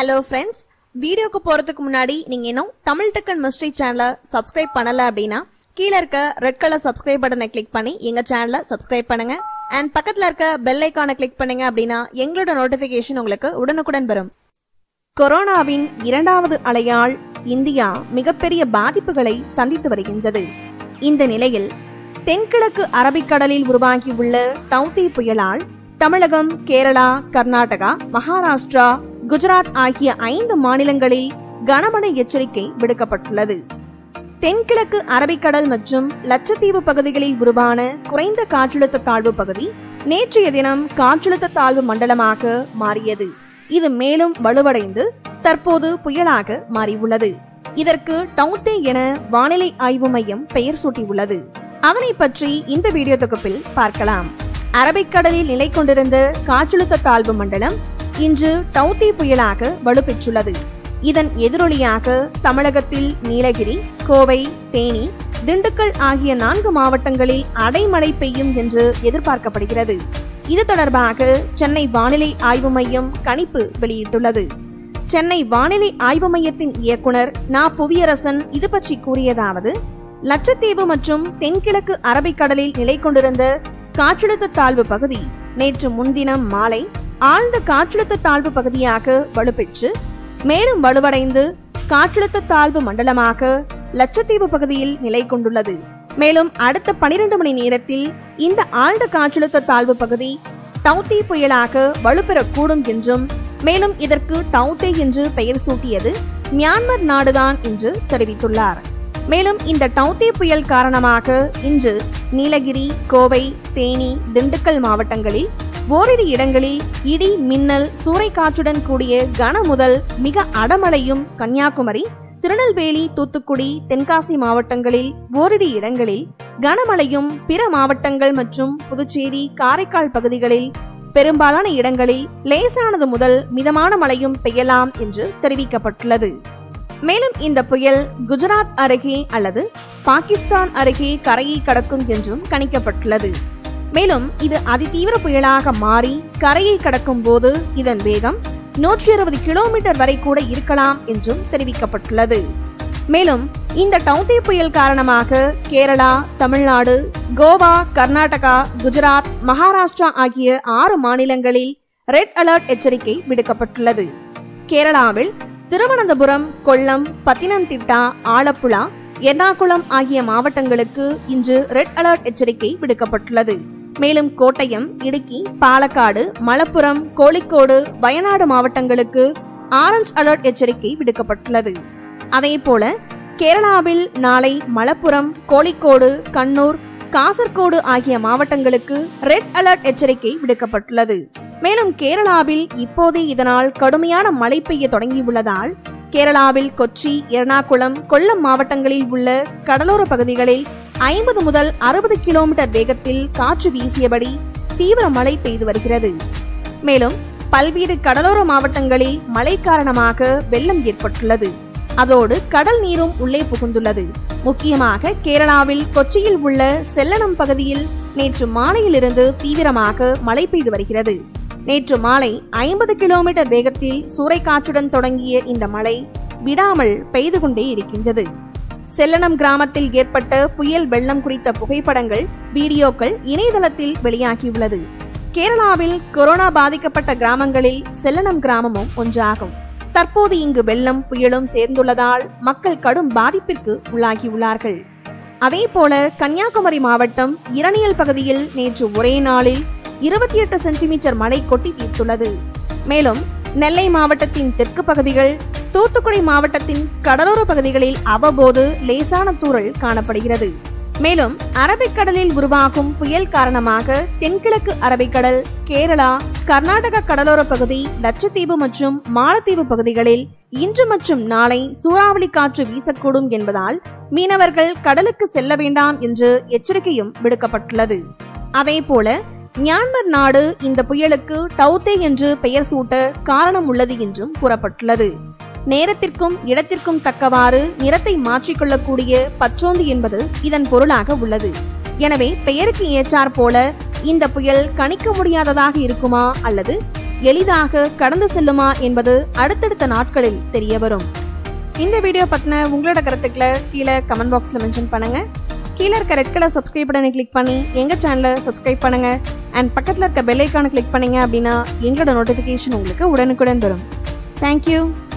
hello friends வீடியோக்கு போறதுக்கு முன்னாடி நீங்க இன்னும் தமிழ் டெக்கன் மிஸ்ட்ரி சேனலை சப்ஸ்கிரைப் பண்ணல அப்படின்னா கீழ இருக்க ரெட் கலர் சப்ஸ்கிரைப் பட்டனை கிளிக் பண்ணி எங்க சேனலை சப்ஸ்கிரைப் பண்ணுங்க அண்ட் பக்கத்துல இருக்க பெல் ஐக்கானை கிளிக் பண்ணுங்க அப்படின்னா எங்களோட நோட்டிபிகேஷன் உங்களுக்கு உடனுக்குடன் வரும் கொரோனாவின் இரண்டாவது அலையால் இந்தியா மிகப்பெரிய பாதிப்புகளை சந்தித்து வருகின்றது இந்த நிலையில் தென்கிழக்கு அரபிக்கடலில் உருவாகியுள்ள தௌத்தி புயலால் தமிழகம் கேரளா கர்நாடகா மகாராஷ்டிரா குஜராத் ஆகிய ஐந்து மாநிலங்களில் கனமழை எச்சரிக்கை விடுக்கப்பட்டுள்ளது தென்கிழக்கு அரபிக்கடல் மற்றும் லட்சத்தீவு பகுதிகளில் உருவான குறைந்த காற்றழுத்த தாழ்வு பகுதி நேற்றைய தினம் காற்றழுத்த தாழ்வு மண்டலமாக மாறியது இது மேலும் வலுவடைந்து தற்போது புயலாக மாறியுள்ளது இதற்கு டவுத்தே என வானிலை ஆய்வு மையம் பெயர் சூட்டியுள்ளது அதனை பற்றி இந்த வீடியோ தொகுப்பில் பார்க்கலாம் அரபிக்கடலில் நிலை கொண்டிருந்த காற்றழுத்த தாழ்வு மண்டலம் இன்று டவுத்தே புயலாக வலுப்பெற்றுள்ளது இதன் எதிரொலியாக தமிழகத்தில் நீலகிரி கோவை தேனி திண்டுக்கல் ஆகிய நான்கு மாவட்டங்களில் அடைமழை பெய்யும் என்று எதிர்பார்க்கப்படுகிறது இது தொடர்பாக சென்னை வானிலை ஆய்வு மையம் கணிப்பு வெளியிட்டுள்ளது சென்னை வானிலை ஆய்வு மையத்தின் இயக்குனர் நா புவியரசன் இது பற்றி கூறியதாவது லட்சத்தீவு மற்றும் தென்கிழக்கு அரபிக்கடலில் நிலை கொண்டிருந்த காற்றழுத்த தாழ்வு பகுதி நேற்று முன்தினம் மாலை ஆழ்ந்த காற்றழுத்த தாழ்வு பகுதியாக வலுப்பெற்று மேலும் வலுவடைந்து காற்றழுத்த தாழ்வு மண்டலமாக லட்சத்தீவு பகுதியில் நிலை கொண்டுள்ளது மேலும் அடுத்த பனிரெண்டு மணி நேரத்தில் இந்த ஆழ்ந்த காற்றழுத்த தாழ்வு பகுதி டவுத்தே புயலாக வலுப்பெறக்கூடும் என்றும் மேலும் இதற்கு டவுத்தே என்று பெயர் சூட்டியது மியான்மர் நாடுதான் என்று தெரிவித்துள்ளார் மேலும் இந்த டவுத்தே புயல் காரணமாக இன்று நீலகிரி கோவை தேனி திண்டுக்கல் மாவட்டங்களில் ஓரிரு இடங்களில் இடி மின்னல் சூறைக்காற்றுடன் கூடிய கன முதல் மிக அடமழையும் கன்னியாகுமரி திருநெல்வேலி தூத்துக்குடி தென்காசி மாவட்டங்களில் ஓரிரு இடங்களில் கனமழையும் பிற மாவட்டங்கள் மற்றும் புதுச்சேரி காரைக்கால் பகுதிகளில் பெரும்பாலான இடங்களில் லேசானது முதல் மிதமான மழையும் பெய்யலாம் என்று தெரிவிக்கப்பட்டுள்ளது மேலும் இந்த புயல் குஜராத் அருகே அல்லது பாகிஸ்தான் அருகே கரையை கடக்கும் என்றும் கணிக்கப்பட்டுள்ளது மேலும் இது அதிதீவிர புயலாக மாறி கரையை கடக்கும் போது இதன் வேகம் நூற்றி அறுபது கிலோமீட்டர் வரை கூட இருக்கலாம் என்றும் தெரிவிக்கப்பட்டுள்ளது மேலும் இந்த டவுத்தே புயல் காரணமாக கேரளா தமிழ்நாடு கோவா கர்நாடகா குஜராத் மகாராஷ்டிரா ஆகிய ஆறு மாநிலங்களில் ரெட் அலர்ட் எச்சரிக்கை விடுக்கப்பட்டுள்ளது கேரளாவில் திருவனந்தபுரம் கொல்லம் பத்தினந்திட்டா ஆலப்புழா எர்ணாகுளம் ஆகிய மாவட்டங்களுக்கு இன்று ரெட் அலர்ட் எச்சரிக்கை விடுக்கப்பட்டுள்ளது மேலும் கோட்டயம் இடுக்கி பாலக்காடு மலப்புரம் கோழிக்கோடு வயநாடு மாவட்டங்களுக்கு ஆரஞ்ச் அலர்ட் எச்சரிக்கை விடுக்கப்பட்டுள்ளது அதேபோல கேரளாவில் நாளை மலப்புரம் கோழிக்கோடு கண்ணூர் காசர்கோடு ஆகிய மாவட்டங்களுக்கு ரெட் அலர்ட் எச்சரிக்கை விடுக்கப்பட்டுள்ளது மேலும் கேரளாவில் இப்போதே இதனால் கடுமையான மழை பெய்ய தொடங்கியுள்ளதால் கேரளாவில் கொச்சி எர்ணாகுளம் கொல்லம் மாவட்டங்களில் உள்ள கடலோர பகுதிகளில் ஐம்பது முதல் அறுபது கிலோமீட்டர் வேகத்தில் காற்று வீசியபடி தீவிர மழை பெய்து வருகிறது மேலும் பல்வேறு கடலோர மாவட்டங்களில் மழை காரணமாக வெள்ளம் ஏற்பட்டுள்ளது அதோடு கடல் நீரும் உள்ளே புகுந்துள்ளது முக்கியமாக கேரளாவில் கொச்சியில் உள்ள செல்லனம் பகுதியில் நேற்று மாலையிலிருந்து தீவிரமாக மழை பெய்து வருகிறது நேற்று மாலை ஐம்பது கிலோமீட்டர் வேகத்தில் சூறைக்காற்றுடன் தொடங்கிய இந்த மழை விடாமல் பெய்து கொண்டே இருக்கின்றது செல்லனம் கிராமத்தில் ஏற்பட்ட புயல் வெள்ளம் குறித்த புகைப்படங்கள் வீடியோக்கள் இணையதளத்தில் வெளியாகியுள்ளது கேரளாவில் கொரோனா பாதிக்கப்பட்ட கிராமங்களில் செல்லனம் கிராமமும் ஒன்றாகும் தற்போது இங்கு வெள்ளம் புயலும் சேர்ந்துள்ளதால் மக்கள் கடும் பாதிப்பிற்கு உள்ளாகியுள்ளார்கள் அதேபோல கன்னியாகுமரி மாவட்டம் இரணியல் பகுதியில் நேற்று ஒரே நாளில் இருபத்தி எட்டு சென்டிமீட்டர் மழை கொட்டி தீர்த்துள்ளது மேலும் நெல்லை மாவட்டத்தின் தெற்கு பகுதிகள் தூத்துக்குடி மாவட்டத்தின் கடலோர பகுதிகளில் அவ்வப்போது லேசான தூறல் காணப்படுகிறது மேலும் அரபிக்கடலில் உருவாகும் புயல் காரணமாக தென்கிழக்கு அரபிக்கடல் கேரளா கர்நாடக கடலோர பகுதி லட்சத்தீவு மற்றும் மாலத்தீவு பகுதிகளில் இன்று மற்றும் நாளை சூறாவளி காற்று வீசக்கூடும் என்பதால் மீனவர்கள் கடலுக்கு செல்ல வேண்டாம் என்று எச்சரிக்கையும் விடுக்கப்பட்டுள்ளது அதேபோல மியான்மர் நாடு இந்த புயலுக்கு டவுத்தே என்று பெயர் சூட்ட காரணம் உள்ளது என்றும் கூறப்பட்டுள்ளது நேரத்திற்கும் இடத்திற்கும் தக்கவாறு நிறத்தை மாற்றிக்கொள்ளக்கூடிய பச்சோந்தி என்பது இதன் பொருளாக உள்ளது எனவே பெயருக்கு ஏற்றாற் போல இந்த புயல் கணிக்க முடியாததாக இருக்குமா அல்லது எளிதாக கடந்து செல்லுமா என்பது அடுத்தடுத்த நாட்களில் தெரிய வரும் இந்த வீடியோ பத்தின உங்களோட கருத்துக்களை கீழே கமெண்ட் பாக்ஸ்ல மென்ஷன் பண்ணுங்க கீழே இருக்க ரெட் கலர் சப்ஸ்கிரைப் பட்டனை கிளிக் பண்ணி எங்க சேனலை சப்ஸ்கிரைப் பண்ணுங்க அண்ட் பக்கத்துல இருக்க பெல் ஐக்கானை கிளிக் பண்ணீங்க அப்படின்னா எங்களோட நோட்டிபிகேஷன் உங்களுக்கு உடனுக்குடன் வரும் தேங்க்யூ